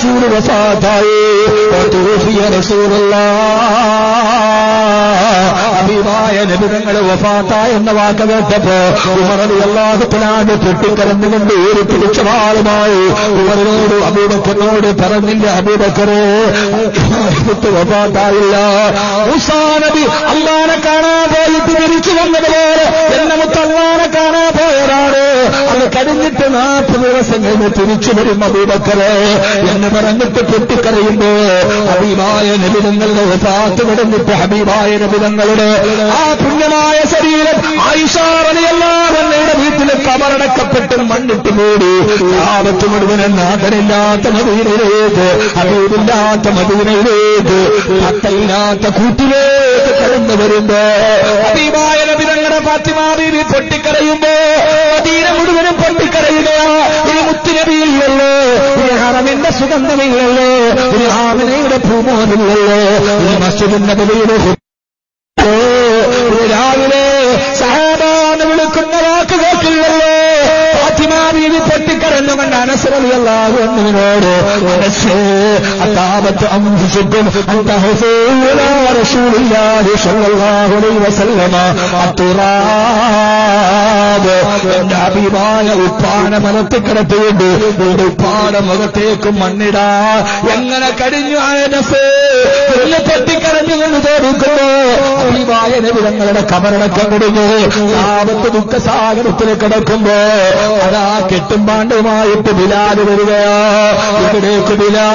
റസൂൽ വഫാത്തായി വതൂഫിയ റസൂലുള്ളാഹ് ഹബീബായ നബിതങ്ങൾ വഫാത്ത എന്ന വാക്ക് കേട്ടപ്പോ ഉമർ അള്ളാഹു തലാണ്ട് പൊട്ടിക്കരന്നുകൊണ്ട് ഒരു പിടിച്ചവാളുമായി ഉമറിനോട് അബൂബക്കറിനോട് പറഞ്ഞില്ല അബൂബക്കറെ ഇത് വഫാത്തായില്ല മൂസാ നബി അള്ളാനെ കാണാൻ പോയിട്ട് തിരിച്ചു വന്നതുപോലെ എന്നെ മുത്ത് അള്ളാനെ കാണാൻ പോയതാണ് അത് കഴിഞ്ഞിട്ട് നാൽപ്പത് ദിവസം കഴിഞ്ഞ് തിരിച്ചു വരും അബൂബക്കറെ എന്ന് പറഞ്ഞിട്ട് പൊട്ടിക്കറിയുമ്പോ ഹബീബായ നബിതങ്ങളുടെ വഫാത്ത് കിടന്നിട്ട് ഹബീബായ നബിതങ്ങളുടെ ആ പുണ്യമായ ശരീരം ആയിഷാറിയല്ലാതെ വീട്ടില് കബറടക്കപ്പെട്ട് മണ്ണിട്ട് മൂടി ആപത്ത് മുഴുവനും നാഥനില്ലാത്ത മദീനയിലേക്ക് ഹബീബില്ലാത്ത മദീനയിലേക്ക് പത്തയില്ലാത്ത കൂട്ടിലേക്ക് കടന്നു വരുമ്പോ ഹബീബായ നബിതങ്ങളുടെ ഫാത്തിമാബീവി പൊട്ടിക്കരയുമ്പോ മദീന മുഴുവനും പൊട്ടിക്കരയുക ഈ മുത്തുനബിയില്ലല്ലോ ഈ ഹറമിന്റെ സുഗന്ധമില്ലല്ലോ ഈ ആമനയുടെ ഭൂമോനില്ലല്ലോ ഈ മസ്ജിദിൻ നബിയുടെ രാവിലെ സഹാബാന്ന് വിളിക്കുന്ന വാക്ക് കേട്ടില്ലല്ലോ ഫാത്തിമാബീവി പൊട്ടിക്കരഞ്ഞുകൊണ്ട് അനസറിയല്ലാഹു എന്നതിനോട് മനസ്സേ അതാപത്ത് അംശുക്കും അന്ത ഹുസൂല റസൂലുള്ളാഹി സ്വല്ലല്ലാഹു അലൈഹി വസല്ലമ അത്തുറാബ് എന്റെ അഭിമായ ഉപ്പാന മലത്തിൽ കിടത്തിയിട്ട് നിന്റെ ഉപ്പാന മുഖത്തേക്ക് മണ്ണിടാ എങ്ങനെ കഴിഞ്ഞു ആയനസേ പൊട്ടിക്കരഞ്ഞുകൊണ്ട് തോന്നിക്കുന്നു അഭിമായ നബിതങ്ങളുടെ കബറടക്കം കൊടുങ്ങി ആപത്ത് ദുഃഖസാഗരത്തിൽ കിടക്കുമ്പോ അതാ കെട്ടുംപാണ്ടുമായിട്ട് ബിലാല് വരികയോ ഇവിടേക്ക് ബിലാ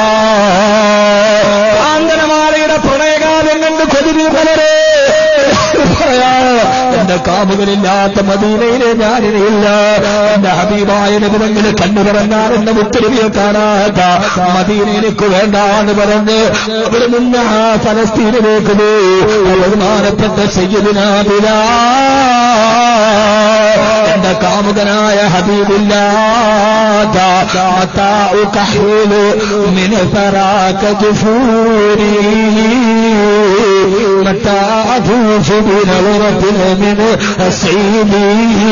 ആന്തനമാലയുടെ പ്രണയകാലം കണ്ട് കൊതിരി പലരെ പറയാ എന്റെ കാമുകനില്ലാത്ത മദീനയിലെ ഞാനിനിയില്ല എന്റെ ഹബീബായ നബിതങ്ങള് കണ്ണു തുറന്നാൽ എന്റെ മുത്തരവിയെ കാണാത്ത മദീനയിലേക്ക് വേണ്ടാന്ന് പറഞ്ഞ് അവിടെ നിന്ന് ആ ഫലസ്തീനിലേക്ക് പോയി ബഹുമാനപ്പെട്ട സയ്യദിനാബില എന്റെ കാമുകനായ ഹബീബില്ലാത്ത من ثراك جفوري متى أطوف بنظرة من أسعيدي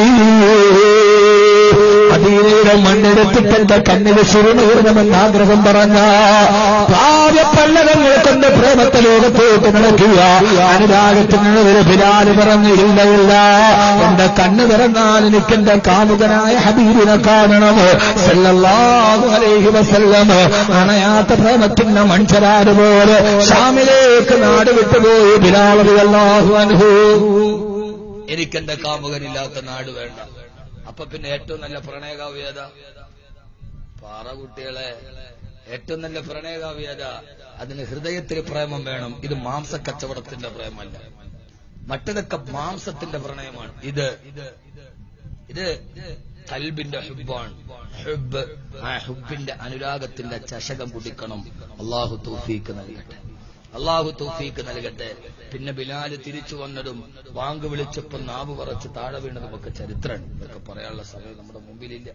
മദീനയുടെ മണ്ണെടുത്തിട്ട് എന്റെ കണ്ണിന് സുരുണൂർണമെന്ന് ആഗ്രഹം പറഞ്ഞ ഭാവ്യപ്പല്ലതങ്ങൾ കൊണ്ട് പ്രേമത്തെ ലോകത്തോട്ട് നടക്കുക അനുരാഗത്തിന് ഒരു ബിലാല് പറഞ്ഞു ഇല്ല ഇല്ല എന്റെ കണ്ണ് തുറന്നാൽ എനിക്ക് എന്റെ കാമുകനായ ഹബീബിനെ കാണണം സല്ലല്ലാഹു അലൈഹി വസല്ലം അണയാത്ത പ്രേമത്തിന്റെ മൺചരാറ് പോലെ ഷാമിലേക്ക് നാട് വിട്ടുപോയി ബിലാൽ റളിയല്ലാഹു അൻഹു എനിക്കെന്റെ കാമുകനില്ലാത്ത നാട് വേണ്ട അപ്പൊ പിന്നെ ഏറ്റവും നല്ല പ്രണയകാവ്യത പാറ കുട്ടികളെ ഏറ്റവും നല്ല പ്രണയകാവ്യത അതിന് ഹൃദയത്തിൽ പ്രേമം വേണം ഇത് മാംസ കച്ചവടത്തിന്റെ പ്രേമല്ല മറ്റതൊക്കെ മാംസത്തിന്റെ പ്രണയമാണ് ഇത് ഇത് കൽബിന്റെ ഹുബാണ് ഹുബ് ആ ഹുബിന്റെ അനുരാഗത്തിന്റെ ചഷകം കുടിക്കണം അള്ളാഹു തൗഫീക്ക് നൽകട്ടെ അള്ളാഹു തൗഫീക്ക് നൽകട്ടെ പിന്നെ ബിലാല് തിരിച്ചു വന്നതും വാങ്ക് വിളിച്ചപ്പോൾ നാവ് പറച്ച് താഴെ വീണതും ഒക്കെ ചരിത്രമാണ് ഇതൊക്കെ പറയാനുള്ള സമയം നമ്മുടെ മുമ്പിലില്ല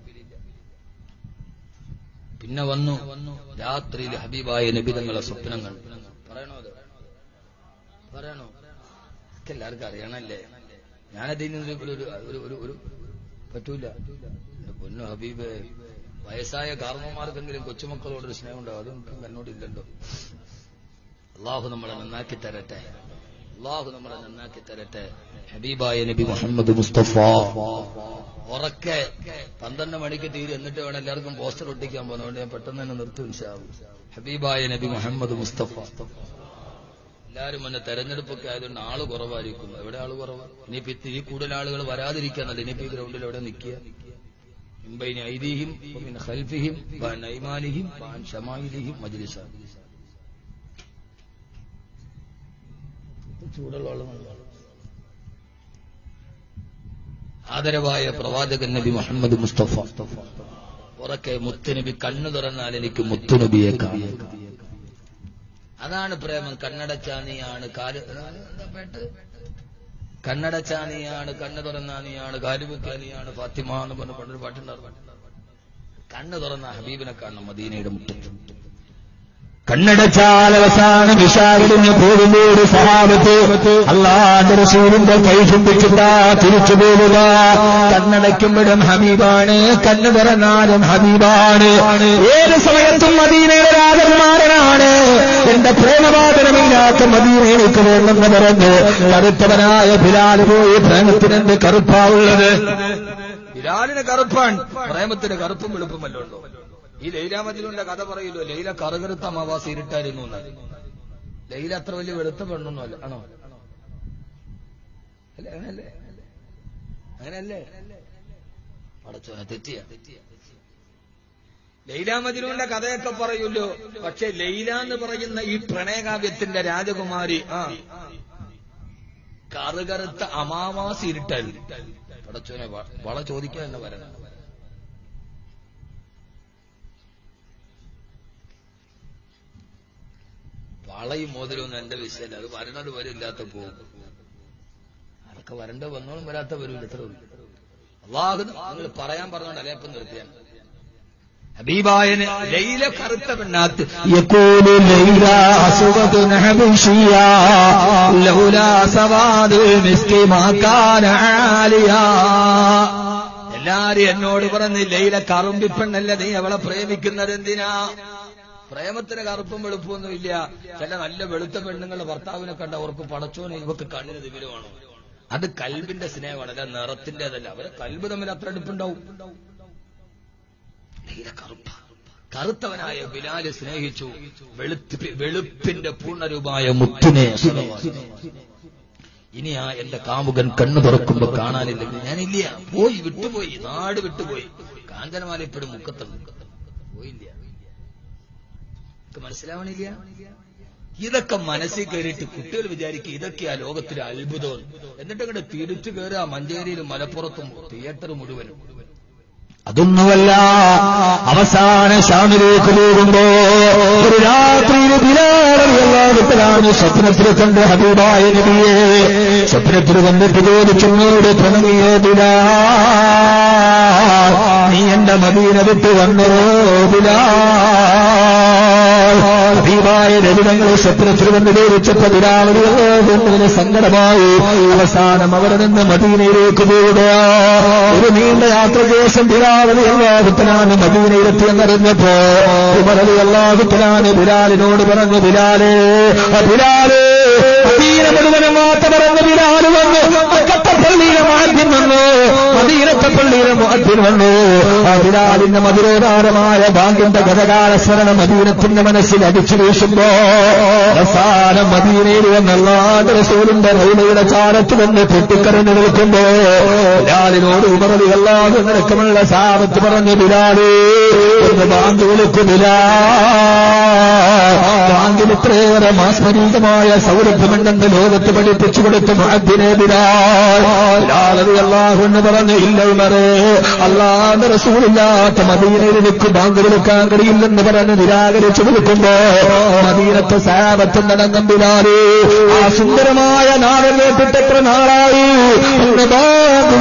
പിന്നെ വന്നു രാത്രിയിൽ ഹബീബായ നബിതങ്ങളെ സ്വപ്നം കണ്ടു പറയണോ അത് പറയണോ ഒക്കെ എല്ലാവർക്കും അറിയണല്ലേ ഞാനതിൽ നിന്ന് ഒരു ഒരു ഒരു ഒരു പറ്റൂല എന്റെ പൊന്നു ഹബീബ് വയസ്സായ കാർമ്മമാർക്കെങ്കിലും കൊച്ചുമക്കളോടൊരു സ്നേഹം ഉണ്ടാവും അത് നമുക്ക് എന്നോടില്ലല്ലോ അള്ളാഹു നമ്മളെ നന്നാക്കി തരട്ടെ അള്ളാഹു നമ്മളെ നന്നാക്കി തരട്ടെ ഹബീബായ നബി മുഹമ്മദ് മുസ്തഫ ഉറക്കെ പന്ത്രണ്ട് മണിക്ക് തീരെ എന്നിട്ട് വേണം എല്ലാവർക്കും പോസ്റ്റർ ഒട്ടിക്കാൻ പോകുന്നതുകൊണ്ട് ഞാൻ പെട്ടെന്ന് തന്നെ നിർത്തും ഇൻഷാവും ഹബീബായ നബി മുഹമ്മദ് മുസ്തഫ എല്ലാവരും എന്നെ തെരഞ്ഞെടുപ്പൊക്കെ ആയതുകൊണ്ട് ആള് കുറവായിരിക്കും എവിടെ ആള് കുറവ് ഇനിയിപ്പോ ഇത്തിരി കൂടുതൽ ആളുകൾ വരാതിരിക്കാന്നല്ല ഇനിയിപ്പോ ഈ ഗ്രൗണ്ടിൽ എവിടെ നിൽക്കുക ഇമ്പൈന ഐദീഹിം വമിൻ ഖൽഫിഹിം വഅൻ ഐമാനിഹിം വഅൻ ശമായിലിഹിം മജ്ലിസ ചൂടുള്ള വെള്ളം കൊണ്ടുവാ. ആദരവായ പ്രവാചകൻ നബി മുഹമ്മദ് മുസ്തഫ ഉറക്കെ മുത്തുനബി കണ്ണു തുറന്നാൽ എനിക്ക് മുത്തുനബിയെ കാണാം അതാണ് പ്രേമം കണ്ണടച്ചാനിയാണ് കാല് എന്താ പാട്ട്? കണ്ണടച്ചാനിയാണ് കണ്ണ് തുറന്നാനിയാണ് കാലുവെക്കാനിയാണ് ഫാത്തിമ എന്ന് പറഞ്ഞ പണ്ടൊരു പാട്ടുണ്ടായിരുന്നു കണ്ണ് തുറന്ന ഹബീബിനെ കാണണം മദീനയുടെ മുറ്റത്ത് കണ്ണടച്ചാൽ അവസാനം വിശാഖിടിഞ്ഞ് പോകുമ്പോൾ സഹാബത്ത് അള്ളാന്റെ റസൂലിന്റെ കൈ ചുംബിച്ചിട്ടാ തിരിച്ചു പോവുക കണ്ണടയ്ക്കുമ്പോഴും ഹബീബാണ് കണ്ണ് തുറന്നാലും ഹബീബാണ് ഏത് സമയത്തും മദീനയുടെ രാജകുമാരനാണ് എന്റെ പ്രേമവാദനമില്ലാത്ത മദീനയിലേക്ക് വേണമെന്ന് പറഞ്ഞ് കറുത്തവനായ ബിലാൽ പോയി പ്രേമത്തിനെന്ത് കറുപ്പാവുള്ളത് ബിലാലിന് കറുപ്പാണ് പ്രേമത്തിന് കറുപ്പും വെളുപ്പുമല്ലോ ഉണ്ടോ ഈ ലൈലാമതിലുണ്ട് കഥ പറയല്ലോ ലൈല കറുകറുത്ത അമാവാസി ഇരുട്ടായിരുന്നു എന്ന്. ലൈല അത്ര വലിയ വെളുത്ത പെണ്ണൊന്നും അല്ല ആണോ അല്ലേ അങ്ങനല്ലേ അങ്ങനല്ലേ പടച്ചോനെ തെറ്റിയ ലൈലാമതിലുണ്ട കഥയൊക്കെ പറയൂല്ലോ പക്ഷെ ലൈല എന്ന് പറയുന്ന ഈ പ്രണയകാവ്യത്തിന്റെ രാജകുമാരി ആ കറുകറുത്ത അമാവാസി ഇരുട്ടായിരുന്നു പടച്ചോനെ വ- വള ചോദിക്കാൻ തന്നെ വരണം വളയും മോതിരമൊന്നും എന്റെ വിഷയമല്ല അത് വരണത് വരില്ലാത്ത പോകും അതൊക്കെ വരണ്ട വന്നോളും വരാത്ത വരൂല്ല ഇത്ര അള്ളാഹു നിങ്ങൾ പറയാൻ പറഞ്ഞോണ്ട് അലേപ്പം നിർത്തിയാണ് ഹബീബായന് ലൈല കറുത്ത പെണ്ണാത്ത് يقول ليلى أسود حبشيا لولا سواد المسك ما كان عاليا എല്ലാരും എന്നോട് പറഞ്ഞ് ലൈല കറുമ്പിപ്പെണ്ണല്ല നീ അവളെ പ്രേമിക്കുന്നത് എന്തിനാ പ്രേമത്തിന് കറുപ്പും വെളുപ്പൊന്നും ഇല്ല ചില നല്ല വെളുത്ത പെണ്ണുങ്ങളുടെ ഭർത്താവിനെ കണ്ട അവർക്ക് പടച്ചോന് ഇവക്ക് കണ്ണിന് ദിവിലുമാണോ അത് കൽബിന്റെ സ്നേഹമാണ് അല്ല നിറത്തിന്റേതല്ല അവരെ കൽബ് തമ്മിൽ അത്ര അടുപ്പുണ്ടാവും ലൈല കറുപ്പ കറുത്തവനായ ബിലാല് സ്നേഹിച്ചു വെളുത്ത് വെളുപ്പിന്റെ പൂർണ്ണരൂപമായ മുത്തിനെ ഇനി ആ എന്റെ കാമുകൻ കണ്ണു തുറക്കുമ്പോ കാണാനില്ലെങ്കിൽ ഞാനില്ല പോയി വിട്ടുപോയി നാട് വിട്ടുപോയി കാഞ്ചനമാല ഇപ്പോഴും മുക്കത്തുണ്ട് പോയില്ല ഇതൊക്കെ മനസ്സിലാവണില്ല ഇതൊക്കെ മനസ്സിൽ കയറിയിട്ട് കുട്ടികൾ വിചാരിക്കും ഇതൊക്കെയാ ലോകത്തിലെ അത്ഭുതം എന്നിട്ട് ഇങ്ങോട്ട് തിരിച്ചു കയറുക മഞ്ചേരിയിലും മലപ്പുറത്തും തിയേറ്റർ മുഴുവനും അതൊന്നുമല്ല അവസാന ശാമിലേക്ക് പോകുമ്പോ ഒരു രാത്രിയിൽ ബിലാറിയല്ലാത്തതാണ് സ്വപ്നത്തിൽ കണ്ട് ഹബീബായ നബിയെ സ്വപ്നത്തിൽ കണ്ടിട്ട് ചോദിച്ചുന്നോട് പിണങ്ങിയോ ബിലാ നീ എന്റെ മദീന വിട്ട് വന്നോ ബിലാ ഹബീബായ നബിതങ്ങളെ സ്വപ്നത്തിൽ കണ്ട് ചോദിച്ചപ്പോ ബിലാറിയതിന് സങ്കടമായി അവസാനം അവിടെ നിന്ന് മദീനയിലേക്ക് പോവുക ഒരു നീണ്ട യാത്ര ശേഷം ബിലാവലി അള്ളാഹുത്തലാണ് മദീനയിലെത്തിയെന്നറിഞ്ഞപ്പോ ഉമറലി അള്ളാഹുത്തലാണ് ബിലാലിനോട് പറഞ്ഞു ബിലാലേ ആ ബിലാലേ മദീന മുഴുവനും വാർത്ത പറഞ്ഞു ബിലാല് വന്നു മക്കത്തെ പള്ളിയിലെ മാർഗ്യം വന്നു മദീനത്തെ പള്ളിയിലെ മാർഗ്യം വന്നു ആ ബിലാലിന്റെ മധുരോധാരമായ ബാങ്കിന്റെ ഗതകാല സ്മരണം മദീനത്തിന്റെ മനസ്സിൽ അടിച്ചു വീശുമ്പോ അവസാനം മദീനയിൽ വന്നല്ലാതെ റസൂലിന്റെ റൗലയുടെ ചാരത്ത് വന്ന് പൊട്ടിക്കരഞ്ഞു നിൽക്കുമ്പോ ബിലാലിനോട് ഉമറലി അല്ലാതെ നിനക്കുമുള്ള സാപത്ത് പറഞ്ഞു ബിലാലേ എന്ന് ബാങ്ക് വിളിക്കുന്നില്ല ബാങ്കിൽ ഇത്രയേറെ മാസ്മരീകമായ സൗരഭ്യമുണ്ടെന്ന് ലോകത്ത് പഠിപ്പിച്ചു കൊടുത്തു മുഅദ്ദിനെ ബിലാൽ ബിലാലതി അള്ളാഹു എന്ന് പറഞ്ഞു ഇല്ല ഉമറേ അള്ളാന്റെ റസൂലില്ലാത്ത മദീനയിൽ എനിക്ക് ബാങ്ക് വിളിക്കാൻ കഴിയില്ലെന്ന് പറഞ്ഞ് നിരാകരിച്ചു വിളിക്കുമ്പോ മദീനത്തെ സാപത്ത് നടങ്ങം ബിലാലേ ആ സുന്ദരമായ നാടൻ കേട്ടിട്ട് എത്ര നാളായി എന്ന് ബാങ്ക്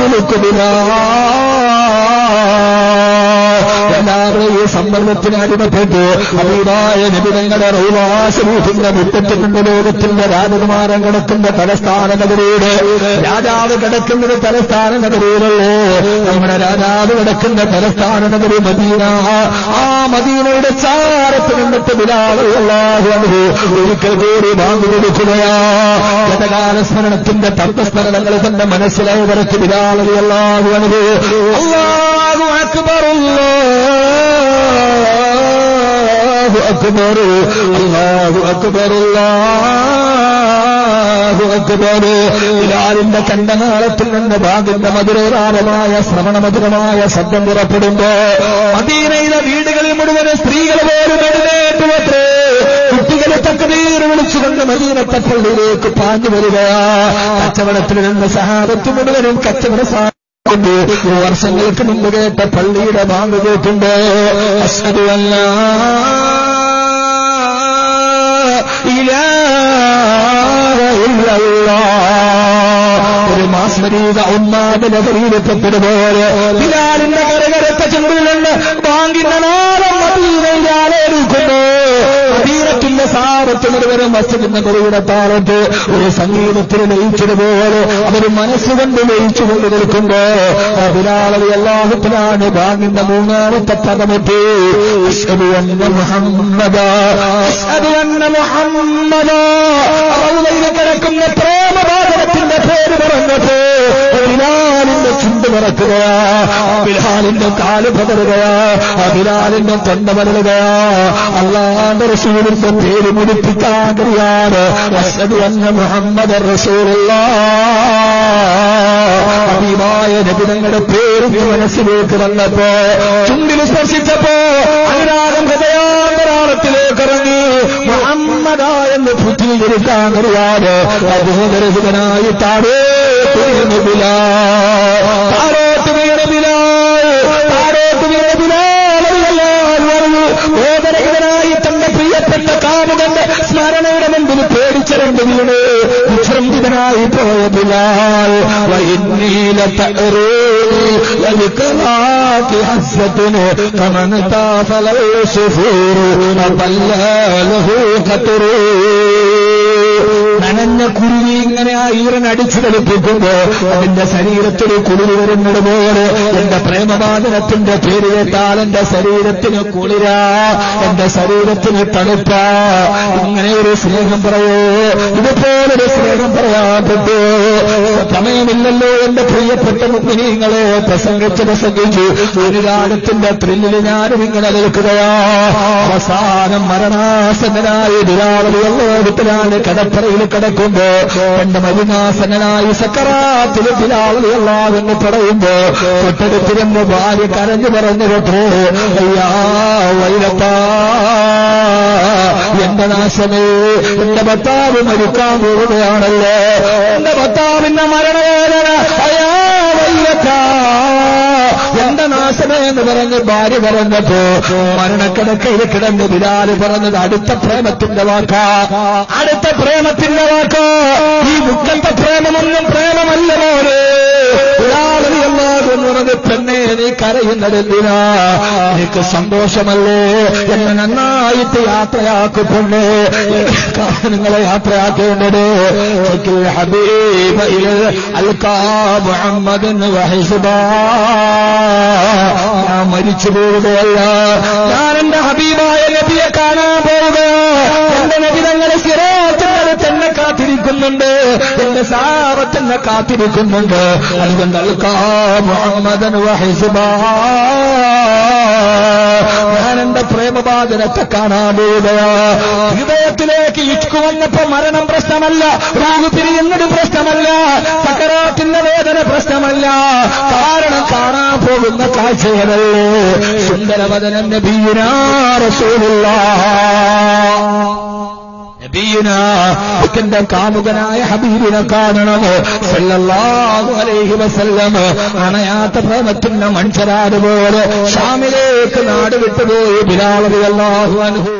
വിളിക്കുന്നില്ല എല്ലാവരും ഈ സമ്മർദ്ദത്തിന് അടിമപ്പെട്ട് അമീതായ നിബിധങ്ങളുടെ റൗലാശരീഫിന്റെ മുറ്റത്തിന്റെ ലോകത്തിന്റെ രാജകുമാരൻ കിടക്കുന്ന തലസ്ഥാന നഗരിയുടെ രാജാവ് കിടക്കുന്നത് തലസ്ഥാന നഗരിയിലല്ലേ നമ്മുടെ രാജാവ് കിടക്കുന്ന തലസ്ഥാന നഗരി മദീന ആ മദീനയുടെ ചാരത്ത് നിന്നിട്ട് ബിലാഹു ഒരിക്കൽ കൂടി ബാങ്ക് കൊടുക്കുകയാ ഗതകാല സ്മരണത്തിന്റെ തത്വസ്മരണങ്ങൾ തന്റെ മനസ്സിലായി വരച്ച് ബിലാളി അല്ലാഹു അനുഭവ അല്ലാഹു അക്ബർ അല്ലാഹു അക്ബർ അല്ലാഹു അക്ബർ അല്ലാഹു അക്ബർ ബിലാലിന്റെ കണ്ടനാളത്തിൽ നിന്ന് ബാഗിന്റെ മധുരോധാരമായ ശ്രവണമധുരമായ ശബ്ദം പുറപ്പെടുമ്പോ മദീനയിലെ വീടുകളിൽ മുഴുവൻ സ്ത്രീകൾ പോലും എഴുന്നേറ്റുവത്രേ കുട്ടികളെ തക്കതീർ വിളിച്ചുകൊണ്ട് മദീനത്തെ പള്ളിയിലേക്ക് പാഞ്ഞു വരികയാ കച്ചവടത്തിൽ നിന്ന് സഹാബത്ത് മുഴുവനും കച്ചവട സാ കൊണ്ട് വർഷങ്ങൾക്ക് മുമ്പ് കേട്ട പള്ളിയുടെ ബാങ്ക് കേട്ടുണ്ട് അശ്വതു അല്ല ഒരു മാസ്മരീക ഉന്മാദ നഗരീരത്തപ്പെടുപോലെ ബിലാലിന്റെ കരകരത്ത ചുണ്ടിൽ നിന്ന് ബാങ്കിന്റെ നാളം മദീനയിലാലേരിക്കുന്നു മദീനത്തു മുഴുവനും മസ്ജിദിന്റെ മുറിയുടെ താളത്ത് ഒരു സംഗീതത്തിന് ലയിച്ചതുപോലെ അവർ മനസ്സുകൊണ്ട് ലയിച്ചുകൊണ്ട് നിൽക്കുമ്പോ ബിലാളി അള്ളാഹുത്തിനാണ് ബാങ്ങിന്റെ മൂന്നാമത്തെ പദമെത്തി അഷ്ഹദു അന്ന മുഹമ്മദ അഷ്ഹദു അന്ന മുഹമ്മദ റൗളയിൽ കിടക്കുന്ന പ്രേമബാധനത്തിന്റെ പേര് പറഞ്ഞപ്പോ ബിലാലിന്റെ ചുണ്ട് പറക്കുകയാ ബിലാലിന്റെ കാല് പതറുകയാ ബിലാലിന്റെ തൊണ്ട പതറുകയാ അള്ളാന്റെ റസൂലിന്റെ പേര് മുടിപ്പിക്കാൻ കഴിയാതെ അഷ്ഹദു അന്ന മുഹമ്മദ് റസൂലുള്ള അഭിമായ നബിതങ്ങളുടെ പേര് മനസ്സിലേക്ക് വന്നപ്പോ ചുണ്ടിൽ സ്പർശിച്ചപ്പോ അനുരാഗം ഹൃദയാന്തരാളത്തിലേക്ക് ഇറങ്ങി മുഹമ്മദ എന്ന് പൃഥ്വീകരിക്കാൻ കഴിയാതെ അബോധരഹിതനായി താഴോട്ട് വീണുപില താഴോട്ട് വീണുപില താഴോട്ട് വീണുപില ബോധരഹിതനായി തന്റെ പ്രിയപ്പെട്ട കാമുകന്റെ സ്മരണയുടെ മുമ്പിൽ പേടിച്ച രണ്ട് വീണ് വിശ്രംഭിതനായി പോയ ബിലാൽ വൈന്നീല حسة كمن طاف له سفور فبلله خطر നനഞ്ഞ കുരുവി ഇങ്ങനെ ആ ഈറൻ അടിച്ചു കളിപ്പിക്കുമ്പോ അതിന്റെ ശരീരത്തിൽ കുളിരി വരുന്നത് പോലെ എന്റെ പ്രേമവാദനത്തിന്റെ പേര് കേട്ടാൽ എന്റെ ശരീരത്തിന് കുളിരാ എന്റെ ശരീരത്തിന് തണുപ്പാ ഇങ്ങനെ ഒരു സ്നേഹം പറയോ ഇതുപോലൊരു സ്നേഹം പറയാൻ പറ്റോ സമയമില്ലല്ലോ എന്റെ പ്രിയപ്പെട്ട മുഗ്നീങ്ങളെ പ്രസംഗിച്ച് പ്രസംഗിച്ചു അനുരാഗത്തിന്റെ ത്രില്ലിൽ ഞാനും ഇങ്ങനെ നിൽക്കുകയാ അവസാനം മരണാസനായി ബിലാളിയാണ് കടപ്പറയിൽ കിടക്കുമ്പോ എന്റെ മരുനാസനായി സക്കറാത്തിൽ ബിലാളിയല്ലാതെന്ന് പറയുമ്പോ തൊട്ടടുത്തിരുന്ന് ഭാര്യ കരഞ്ഞു പറഞ്ഞു കേട്ടോ അയ്യാ വൈരപ്പാ എന്റെ നാശമേ എന്റെ ഭർത്താവ് മരിക്കാൻ പോവുകയാണല്ലോ എന്റെ ഭർത്താവിന്റെ മരണവേദന അയ്യാ വൈരപ്പാ എന്റെ നാശമേ എന്ന് പറഞ്ഞ് ഭാര്യ പറഞ്ഞപ്പോ മരണക്കിടക്കയിൽ കിടന്ന് ബിലാല് പറഞ്ഞത് അടുത്ത പ്രേമത്തിന്റെ വാക്കാ അടുത്ത പ്രേമത്തിന്റെ വാക്കാ ഈ മുക്കത്തെ പ്രേമമൊന്നും പ്രേമമല്ല മോനെ എന്ന് പറഞ്ഞത് പെണ്ണെ നീ കരയുന്നതെന്തിനാ എനിക്ക് സന്തോഷമല്ലേ എന്നെ നന്നായിട്ട് യാത്രയാക്കുന്നുണ്ട് നിങ്ങളെ യാത്രയാക്കേണ്ടത് ഹബീബ അൽക്കാ മുഹമ്മദ് വഹിസുബാ ഞാൻ മരിച്ചു പോവുകയല്ല ഞാൻ എന്റെ ഹബീബായ നബിയെ കാണാൻ പോവുകയോ എന്റെ നബി തങ്ങളെ സിറാത്തുകളെ തന്നെ കാത്തിരിക്കുന്നുണ്ട് എന്റെ സാറത്തിനെ കാത്തിരിക്കുന്നുണ്ട് അതുകൊണ്ട് അൽക്കാ മുഹമ്മദൻ വഹിസുബാ ഞാൻ എന്റെ പ്രേമബാധനത്തെ കാണാൻ പോവുകയാ ഹൃദയത്തിലേക്ക് ഇഷ്കു വന്നപ്പോ മരണം പ്രശ്നമല്ല രാഹു പിരിയുന്നത് പ്രശ്നമല്ല സക്കറാത്തിന്റെ വേദന പ്രശ്നമല്ല കാരണം കാണാൻ പോകുന്ന കാഴ്ചകളല്ലേ സുന്ദരവദനം നബീനാ റസൂലുള്ള നബീന കാമുകനായ ഹബീബിനെ കാണണം സല്ലല്ലാഹു അലൈഹി വസല്ലം അണയാത്ത പ്രേമത്തിന്റെ മനുഷ്യരാതുപോലെ ഷാമിലേക്ക് നാട് വിട്ടുപോയി ബിലാൽ റളിയല്ലാഹു അൻഹു